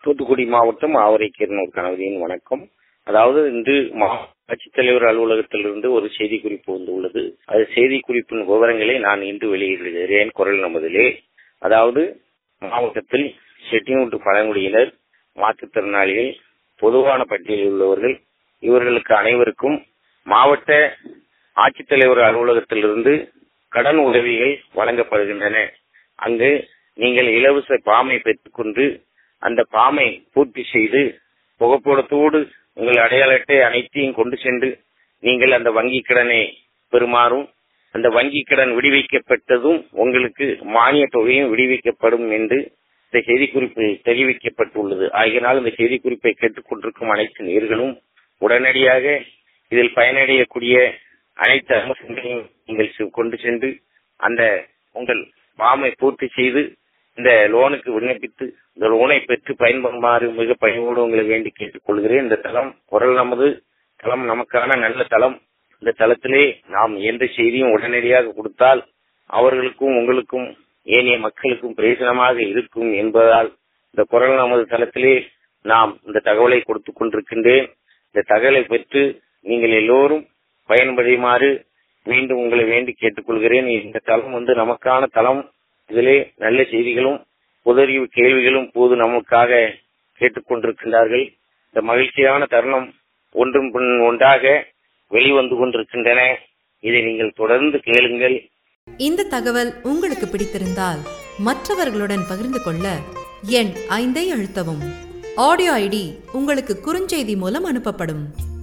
தூத்துக்குடி மாவட்டம் ஆவரைக்கீரனூர் கணவதியின் வணக்கம் அதாவது இன்று மாவட்ட ஆட்சித்தலைவர் அலுவலகத்திலிருந்து ஒரு செய்தி குறிப்பு வந்துள்ளது அது செய்தி குறிப்பின் விவரங்களை நான் இன்று வெளியிடுகிறேன் குரல் நமதிலே அதாவது மாவட்டத்தில் செட்டிமுட்டு பழங்குடியினர் மாற்றுத்திறனாளிகள் பொதுவான பட்டியலில் உள்ளவர்கள் இவர்களுக்கு அனைவருக்கும் மாவட்ட ஆட்சித்தலைவர் அலுவலகத்திலிருந்து கடன் உதவிகள் வழங்கப்படுகின்றன அங்கு நீங்கள் இலவச பாமை பெற்றுக்கொண்டு அந்த பாமை பூர்த்தி செய்து புகைப்படத்தோடு உங்கள் அடையாள அட்டை அனைத்தையும் கொண்டு சென்று நீங்கள் அந்த வங்கி கடனை பெறுமாறும் அந்த வங்கி கடன் விடுவிக்கப்பட்டதும் உங்களுக்கு மானிய தொகையும் விடுவிக்கப்படும் என்று இந்த செய்திக்குறிப்பில் தெரிவிக்கப்பட்டுள்ளது ஆகியனால் இந்த செய்திக்குறிப்பை கேட்டுக்கொண்டிருக்கும் அனைத்து நேர்களும் உடனடியாக இதில் பயனடையக்கூடிய அனைத்து அம்சங்களையும் நீங்கள் கொண்டு சென்று அந்த உங்கள் பாமை பூர்த்தி செய்து இந்த லோனுக்கு விண்ணப்பித்து இந்த லோனை பெற்று பயன்படுமாறு மிக பணிவோடு உங்களை வேண்டி கேட்டுக்கொள்கிறேன் இந்த தளம் குரல் நமது தளம் நமக்கான நல்ல தளம் இந்த தளத்திலே நாம் எந்த செய்தியும் உடனடியாக கொடுத்தால் அவர்களுக்கும் உங்களுக்கும் ஏனைய மக்களுக்கும் பிரயோஜனமாக இருக்கும் என்பதால் இந்த குரல் நமது தளத்திலே நாம் இந்த தகவலை கொடுத்துக் கொண்டிருக்கின்றேன் இந்த தகவலை பெற்று நீங்கள் எல்லோரும் பயன்படுமாறு மீண்டும் உங்களை வேண்டி கேட்டுக்கொள்கிறேன் இந்த தளம் வந்து நமக்கான தளம் இதிலே நல்ல செய்திகளும் உதவி கேள்விகளும் போது நமக்காக கேட்டுக்கொண்டிருக்கின்றார்கள் இந்த மகிழ்ச்சியான தருணம் ஒன்றும் பின் ஒன்றாக வெளிவந்து கொண்டிருக்கின்றன இதை நீங்கள் தொடர்ந்து கேளுங்கள் இந்த தகவல் உங்களுக்கு பிடித்திருந்தால் மற்றவர்களுடன் பகிர்ந்து கொள்ள எண் ஐந்தை அழுத்தவும் ஆடியோ ஐடி உங்களுக்கு குறுஞ்செய்தி மூலம் அனுப்பப்படும்